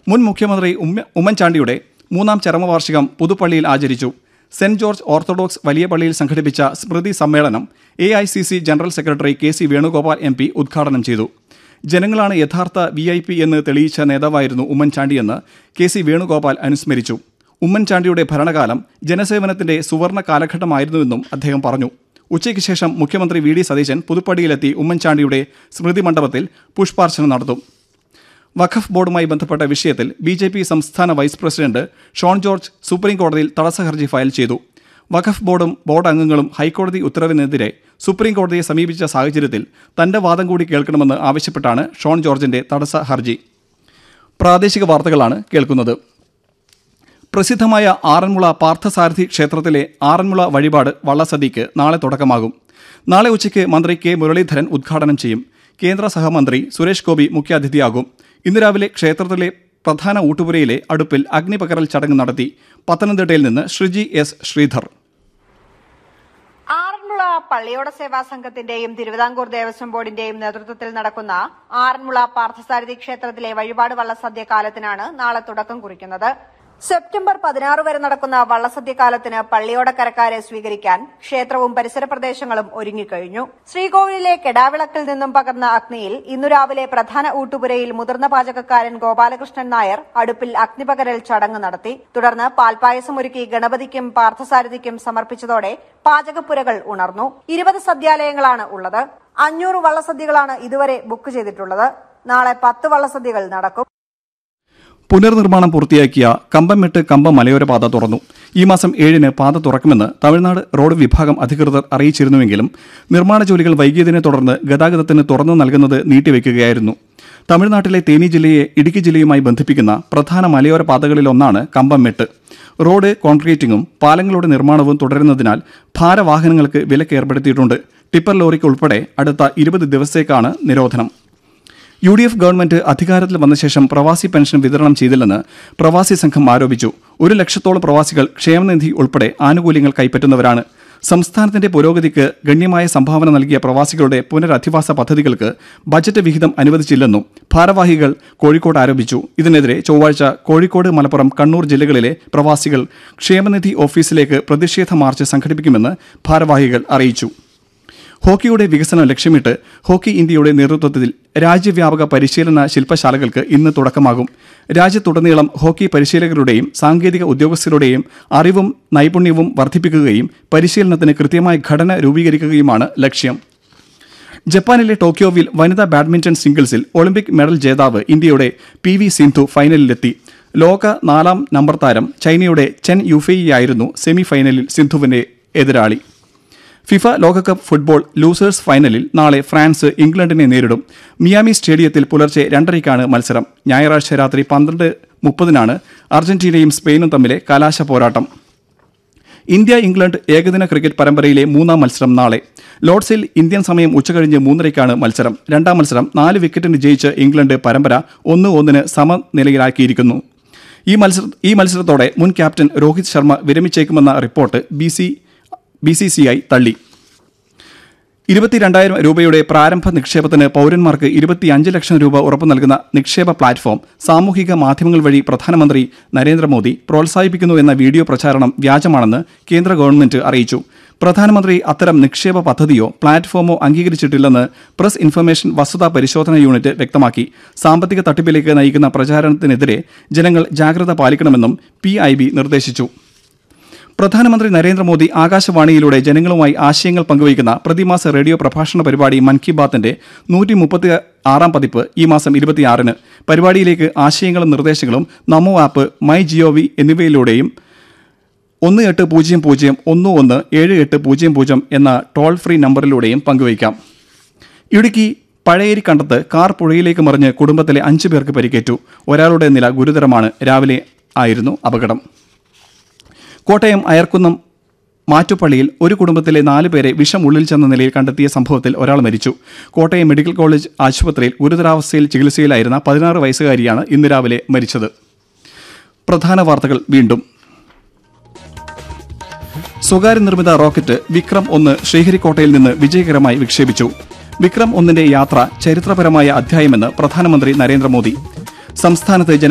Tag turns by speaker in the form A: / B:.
A: മുൻ മുഖ്യമന്ത്രി ഉമ്മ- ഉമ്മൻചാണ്ടിയുടെ മൂന്നാം ചരമവാർഷികം പുതുപ്പള്ളിയിൽ ആചരിച്ചു സെന്റ് ജോർജ് ഓർത്തഡോക്സ് വലിയ പള്ളിയിൽ സംഘടിപ്പിച്ച സ്മൃതി സമ്മേളനം A I C C general secretary K C Venugopal M P ഉദ്ഘാടനം ചെയ്തു ജനങ്ങളാണ് യഥാർത്ഥ വി ഐ പി എന്ന് തെളിയിച്ച നേതാവായിരുന്നു ഉമ്മൻചാണ്ടിയെന്ന് കെ സി വേണുഗോപാൽ അനുസ്മരിച്ചു ഉമ്മൻചാണ്ടിയുടെ ഭരണകാലം ജനസേവനത്തിന്റെ സുവർണ കാലഘട്ടമായിരുന്നുവെന്നും അദ്ദേഹം പറഞ്ഞു ഉച്ചയ്ക്ക് ശേഷം മുഖ്യമന്ത്രി വി ഡി സതീശൻ പുതുപ്പള്ളിയിലെത്തി ഉമ്മൻചാണ്ടിയുടെ സ്മൃതി മണ്ഡപത്തിൽ പുഷ്പാർച്ചന നടത്തും വഖഫ് ബോർഡുമായി ബന്ധപ്പെട്ട വിഷയത്തിൽ ബി ജെ പി സംസ്ഥാന vice president Shone George supreme കോടതിയിൽ തടസ്സ ഹർജി ഫയൽ ചെയ്തു വഖഫ് ബോർഡും ബോർഡ് അംഗങ്ങളും ഹൈക്കോടതി ഉത്തരവിനെതിരെ സുപ്രീം കോടതിയെ സമീപിച്ച സാഹചര്യത്തിൽ തന്റെ വാദം കൂടി കേൾക്കണമെന്ന് ആവശ്യപ്പെട്ടാണ് ഷോൺ ജോർജിന്റെ തടസ്സ ഹർജി പ്രാദേശിക വാർത്തകളാണ് കേൾക്കുന്നത് പ്രസിദ്ധമായ ആറന്മുള പാർത്ഥസാരഥി ക്ഷേത്രത്തിലെ ആറന്മുള വഴിപാട് വള്ളസദ്യയ്ക്ക് നാളെ തുടക്കമാകും നാളെ ഉച്ചയ്ക്ക് മന്ത്രി കെ മുരളീധരൻ ഉദ്ഘാടനം ചെയ്യും കേന്ദ്ര സഹമന്ത്രി സുരേഷ് ഗോപി മുഖ്യാതിഥിയാകും ഇന്ന് രാവിലെ ക്ഷേത്രത്തിലെ പ്രധാന ഊട്ടുപുരയിലെ അടുപ്പിൽ അഗ്നിപകരൽ ചടങ്ങ് നടത്തി പത്തനംതിട്ടയിൽ നിന്ന് ശ്രീജി എസ് ശ്രീധർ
B: ആറന്മുള പള്ളിയോട സേവാ സംഘത്തിന്റെയും തിരുവിതാംകൂർ ദേവസ്വം ബോർഡിന്റെയും നേതൃത്വത്തിൽ നടക്കുന്ന ആറന്മുള പാർത്ഥസാരഥി ക്ഷേത്രത്തിലെ വഴിപാട് വള്ളസദ്യ കാലത്തിനാണ് നാളെ തുടക്കം കുറിക്കുന്നത് സെപ്റ്റംബർ പതിനാറ് വരെ നടക്കുന്ന വള്ളസദ്യ കാലത്തിന് പള്ളിയോടക്കരക്കാരെ സ്വീകരിക്കാൻ ക്ഷേത്രവും പരിസര പ്രദേശങ്ങളും ഒരുങ്ങിക്കഴിഞ്ഞു ശ്രീകോവിലിലെ കെടാവിളക്കിൽ നിന്നും പകർന്ന അഗ്നിയിൽ ഇന്നു രാവിലെ പ്രധാന ഊട്ടുപുരയിൽ മുതിർന്ന പാചകക്കാരൻ ഗോപാലകൃഷ്ണൻ നായർ അടുപ്പിൽ അഗ്നിപകരൽ ചടങ്ങ് നടത്തി തുടർന്ന് പാൽപായസം ഒരുക്കി ഗണപതിക്കും പാർത്ഥസാരഥിക്കും സമർപ്പിച്ചതോടെ പാചകപ്പുരകൾ ഉണർന്നു ഇരുപത് സദ്യാലയങ്ങളാണ് ഉള്ളത് അഞ്ഞൂറ് വള്ളസദ്യകളാണ് ഇതുവരെ ബുക്ക് ചെയ്തിട്ടുള്ളത് നാളെ പത്ത് വള്ളസദ്യകൾ നടക്കും
A: പുനർനിർമ്മാണം പൂർത്തിയാക്കിയ കമ്പംമെട്ട് കമ്പം മലയോര പാത തുറന്നു ഈ മാസം ഏഴിന് പാത തുറക്കുമെന്ന് തമിഴ്നാട് റോഡ് വിഭാഗം അധികൃതർ അറിയിച്ചിരുന്നുവെങ്കിലും നിർമ്മാണ ജോലികൾ വൈകിയതിനെ തുടർന്ന് ഗതാഗതത്തിന് തുറന്നു നൽകുന്നത് നീട്ടിവെക്കുകയായിരുന്നു തമിഴ്നാട്ടിലെ തേനി ജില്ലയെ ഇടുക്കി ജില്ലയുമായി ബന്ധിപ്പിക്കുന്ന പ്രധാന മലയോര പാതകളിലൊന്നാണ് കമ്പംമെട്ട് റോഡ് കോൺക്രീറ്റിംഗും പാലങ്ങളുടെ നിർമ്മാണവും തുടരുന്നതിനാൽ ഭാരവാഹനങ്ങൾക്ക് വിലക്ക് ഏർപ്പെടുത്തിയിട്ടുണ്ട് ടിപ്പർ ലോറിക്ക് ഉൾപ്പെടെ അടുത്ത ഇരുപത് ദിവസത്തേക്കാണ് നിരോധനം യു ഡി എഫ് ഗവൺമെന്റ് അധികാരത്തിൽ വന്ന ശേഷം പ്രവാസി പെൻഷൻ വിതരണം ചെയ്തില്ലെന്ന് പ്രവാസി സംഘം ആരോപിച്ചു ഒരു ലക്ഷത്തോളം പ്രവാസികൾ ക്ഷേമനിധി ഉൾപ്പെടെ ആനുകൂല്യങ്ങൾ കൈപ്പറ്റുന്നവരാണ് സംസ്ഥാനത്തിന്റെ പുരോഗതിക്ക് ഗണ്യമായ സംഭാവന നൽകിയ പ്രവാസികളുടെ പുനരധിവാസ പദ്ധതികൾക്ക് ബജറ്റ് വിഹിതം അനുവദിച്ചില്ലെന്നും ഭാരവാഹികൾ കോഴിക്കോട് ആരോപിച്ചു ഇതിനെതിരെ ചൊവ്വാഴ്ച കോഴിക്കോട് മലപ്പുറം കണ്ണൂർ ജില്ലകളിലെ പ്രവാസികൾ ക്ഷേമനിധി ഓഫീസിലേക്ക് പ്രതിഷേധ മാർച്ച് സംഘടിപ്പിക്കുമെന്ന് ഭാരവാഹികൾ അറിയിച്ചു ഹോക്കിയുടെ വികസനം ലക്ഷ്യമിട്ട് ഹോക്കി ഇന്ത്യയുടെ നേതൃത്വത്തിൽ രാജ്യവ്യാപക പരിശീലന ശില്പശാലകൾക്ക് ഇന്ന് തുടക്കമാകും രാജ്യത്തുടനീളം ഹോക്കി പരിശീലകരുടെയും സാങ്കേതിക ഉദ്യോഗസ്ഥരുടെയും അറിവും നൈപുണ്യവും വർദ്ധിപ്പിക്കുകയും പരിശീലനത്തിന് കൃത്യമായ ഘടന രൂപീകരിക്കുകയുമാണ് ലക്ഷ്യം ജപ്പാനിലെ ടോക്കിയോവിൽ വനിതാ ബാഡ്മിന്റൺ സിംഗിൾസിൽ ഒളിമ്പിക് മെഡൽ ജേതാവ് ഇന്ത്യയുടെ പി വി സിന്ധു ഫൈനലിലെത്തി ലോക നാലാം നമ്പർ താരം ചൈനയുടെ ചെൻ യുഫെയിയായിരുന്നു സെമി ഫൈനലിൽ സിന്ധുവിന്റെ എതിരാളി ഫിഫ ലോകകപ്പ് ഫുട്ബോൾ ലൂസേഴ്സ് ഫൈനലിൽ നാളെ ഫ്രാൻസ് ഇംഗ്ലണ്ടിനെ നേരിടും മിയാമി സ്റ്റേഡിയത്തിൽ പുലർച്ചെ രണ്ടരയ്ക്കാണ് മത്സരം ഞായറാഴ്ച രാത്രി പന്ത്രണ്ട് മുപ്പതിനാണ് അർജന്റീനയും സ്പെയിനും തമ്മിലെ കലാശ പോരാട്ടം ഇന്ത്യ ഇംഗ്ലണ്ട് ഏകദിന ക്രിക്കറ്റ് പരമ്പരയിലെ മൂന്നാം മത്സരം നാളെ ലോർഡ്സിൽ ഇന്ത്യൻ സമയം ഉച്ചകഴിഞ്ഞ് മൂന്നരയ്ക്കാണ് മത്സരം രണ്ടാം മത്സരം നാല് വിക്കറ്റിന് ജയിച്ച് ഇംഗ്ലണ്ട് പരമ്പര ഒന്ന് ഒന്നിന് സമനിലയിലാക്കിയിരിക്കുന്നു ഈ മത്സര ഈ മത്സരത്തോടെ മുൻ ക്യാപ്റ്റൻ രോഹിത് ശർമ്മ വിരമിച്ചേക്കുമെന്ന report B C B C C I തള്ളി ഇരുപത്തിരണ്ടായിരം രൂപയുടെ പ്രാരംഭ നിക്ഷേപത്തിന് പൗരന്മാർക്ക് ഇരുപത്തിയഞ്ച് ലക്ഷം രൂപ ഉറപ്പു നൽകുന്ന നിക്ഷേപ പ്ലാറ്റ്ഫോം സാമൂഹിക മാധ്യമങ്ങൾ വഴി പ്രധാനമന്ത്രി നരേന്ദ്രമോദി പ്രോത്സാഹിപ്പിക്കുന്നു എന്ന വീഡിയോ പ്രചാരണം വ്യാജമാണെന്ന് കേന്ദ്ര ഗവൺമെന്റ് അറിയിച്ചു പ്രധാനമന്ത്രി അത്തരം നിക്ഷേപ പദ്ധതിയോ പ്ലാറ്റ്ഫോമോ അംഗീകരിച്ചിട്ടില്ലെന്ന് പ്രസ് ഇൻഫർമേഷൻ വസ്തുതാ പരിശോധന യൂണിറ്റ് വ്യക്തമാക്കി സാമ്പത്തിക തട്ടിപ്പിലേക്ക് നയിക്കുന്ന പ്രചാരണത്തിനെതിരെ ജനങ്ങൾ ജാഗ്രത പാലിക്കണമെന്നും പി നിർദ്ദേശിച്ചു പ്രധാനമന്ത്രി നരേന്ദ്രമോദി ആകാശവാണിയിലൂടെ ജനങ്ങളുമായി ആശയങ്ങൾ പങ്കുവയ്ക്കുന്ന പ്രതിമാസ റേഡിയോ പ്രഭാഷണ പരിപാടി മൻ കി ബാത്തിന്റെ നൂറ്റി മുപ്പത്തി ആറാം പതിപ്പ് ഈ മാസം ഇരുപത്തിയാറിന് പരിപാടിയിലേക്ക് ആശയങ്ങളും നിർദ്ദേശങ്ങളും നമോ ആപ്പ് മൈ ജിഒവി എന്നിവയിലൂടെയും ഒന്ന് എട്ട് പൂജ്യം പൂജ്യം ഒന്ന് ഒന്ന് ഏഴ് എട്ട് പൂജ്യം പൂജ്യം എന്ന ടോൾ ഫ്രീ നമ്പറിലൂടെയും പങ്കുവയ്ക്കാം ഇടുക്കി പഴയേരി കണ്ടത്ത് കാർ പുഴയിലേക്ക് മറിഞ്ഞ് കുടുംബത്തിലെ അഞ്ചു പേർക്ക് പരിക്കേറ്റു ഒരാളുടെ നില ഗുരുതരമാണ് രാവിലെ ആയിരുന്നു അപകടം കോട്ടയം അയർക്കുന്നം മാറ്റുപള്ളിയിൽ ഒരു കുടുംബത്തിലെ നാല് പേരെ വിഷം ഉള്ളിൽ ചെന്ന നിലയിൽ കണ്ടെത്തിയ സംഭവത്തിൽ ഒരാൾ മരിച്ചു കോട്ടയം മെഡിക്കൽ കോളേജ് ആശുപത്രിയിൽ ഗുരുതരാവസ്ഥയിൽ ചികിത്സയിലായിരുന്ന പതിനാറ് വയസ്സുകാരിയാണ് ഇന്ന് രാവിലെ മരിച്ചത് പ്രധാന വാർത്തകൾ വീണ്ടും സ്വകാര്യ നിർമ്മിത റോക്കറ്റ് വിക്രം ഒന്ന് ശ്രീഹരിക്കോട്ടയിൽ നിന്ന് വിജയകരമായി വിക്ഷേപിച്ചു വിക്രം ഒന്നിന്റെ യാത്ര ചരിത്രപരമായ അധ്യായമെന്ന് പ്രധാനമന്ത്രി നരേന്ദ്രമോദി സംസ്ഥാനത്ത് ജന